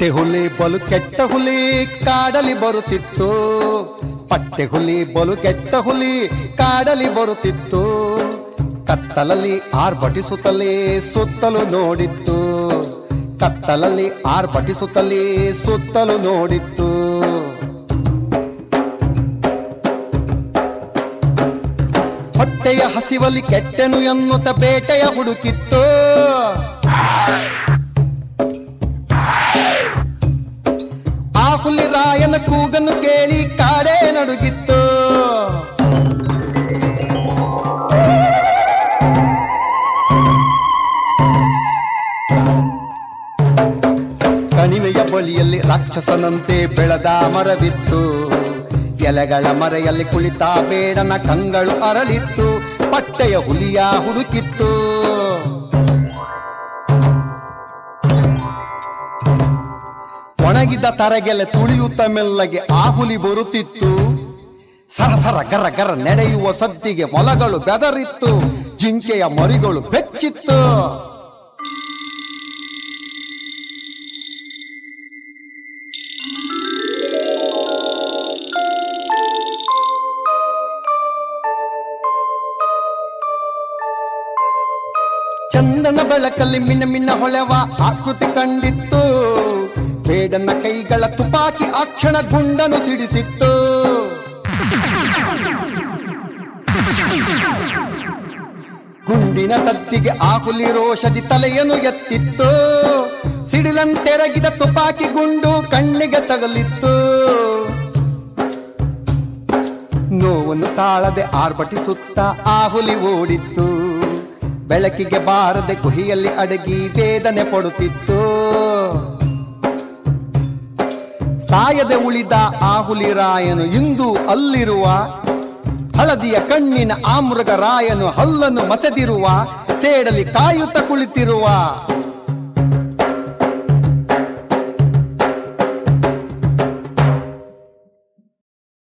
ಪಟ್ಟೆ ಹುಲಿ ಬಲು ಕೆಟ್ಟ ಹುಲಿ ಕಾಡಲಿ ಬರುತ್ತಿತ್ತು ಪಟ್ಟೆ ಹುಲಿ ಬಲು ಕೆಟ್ಟ ಹುಲಿ ಕಾಡಲಿ ಬರುತ್ತಿತ್ತು ಕತ್ತಲಲ್ಲಿ ಆರ್ಭಟಿಸುತ್ತಲೇ ಸುತ್ತಲೂ ನೋಡಿತ್ತು ಕತ್ತಲಲ್ಲಿ ಆರ್ಭಟಿಸುತ್ತಲೇ ಸುತ್ತಲೂ ನೋಡಿತ್ತು ಹೊಟ್ಟೆಯ ಹಸಿವಲ್ಲಿ ಕೆಟ್ಟೆನು ಎನ್ನುತ್ತ ಬೇಟೆಯ ಹುಡುಕಿತ್ತು ಆ ಹುಲಿ ರಾಯನ ಕೂಗನ್ನು ಕೇಳಿ ಕಾಡೇ ನಡುಗಿತ್ತು ಕಣಿವೆಯ ಬಳಿಯಲ್ಲಿ ರಾಕ್ಷಸನಂತೆ ಬೆಳೆದ ಮರವಿತ್ತು ಎಲೆಗಳ ಮರೆಯಲ್ಲಿ ಕುಳಿತ ಬೇಡನ ಕಂಗಳು ಅರಳಿತ್ತು ಪಟ್ಟೆಯ ಹುಲಿಯ ಹುಡುಕಿತ್ತು ಒಣಗಿದ ತರಗೆಲೆ ತುಳಿಯುತ್ತ ಮೆಲ್ಲಗೆ ಆ ಹುಲಿ ಬರುತ್ತಿತ್ತು ಸರಸರ ಗರ ಗರ ನಡೆಯುವ ಸದ್ದಿಗೆ ಮೊಲಗಳು ಬೆದರಿತ್ತು ಜಿಂಕೆಯ ಮರಿಗಳು ಬೆಚ್ಚಿತ್ತು ಚಂದನ ಬೆಳಕಲ್ಲಿ ಮಿನ್ನ ಮಿನ್ನ ಹೊಳೆವ ಆಕೃತಿ ಕಂಡಿತ್ತು ಬೇಡನ ಕೈಗಳ ತುಪಾಕಿ ಆ ಕ್ಷಣ ಗುಂಡನು ಸಿಡಿಸಿತ್ತು ಗುಂಡಿನ ಸದ್ದಿಗೆ ಆ ಹುಲಿ ರೋಷದಿ ತಲೆಯನ್ನು ಎತ್ತಿತ್ತು ಸಿಡಿಲಂತೆರಗಿದ ತುಪಾಕಿ ಗುಂಡು ಕಣ್ಣಿಗೆ ತಗಲಿತ್ತು ನೋವನ್ನು ತಾಳದೆ ಆರ್ಭಟಿಸುತ್ತ ಆ ಹುಲಿ ಓಡಿತ್ತು ಬೆಳಕಿಗೆ ಬಾರದೆ ಗುಹಿಯಲ್ಲಿ ಅಡಗಿ ವೇದನೆ ಪಡುತ್ತಿತ್ತು ಸಾಯದೆ ಉಳಿದ ಆ ಹುಲಿ ರಾಯನು ಇಂದು ಅಲ್ಲಿರುವ ಹಳದಿಯ ಕಣ್ಣಿನ ಆ ಮೃಗ ರಾಯನು ಹಲ್ಲನ್ನು ಮಸೆದಿರುವ ಸೇಡಲಿ ಕಾಯುತ್ತ ಕುಳಿತಿರುವ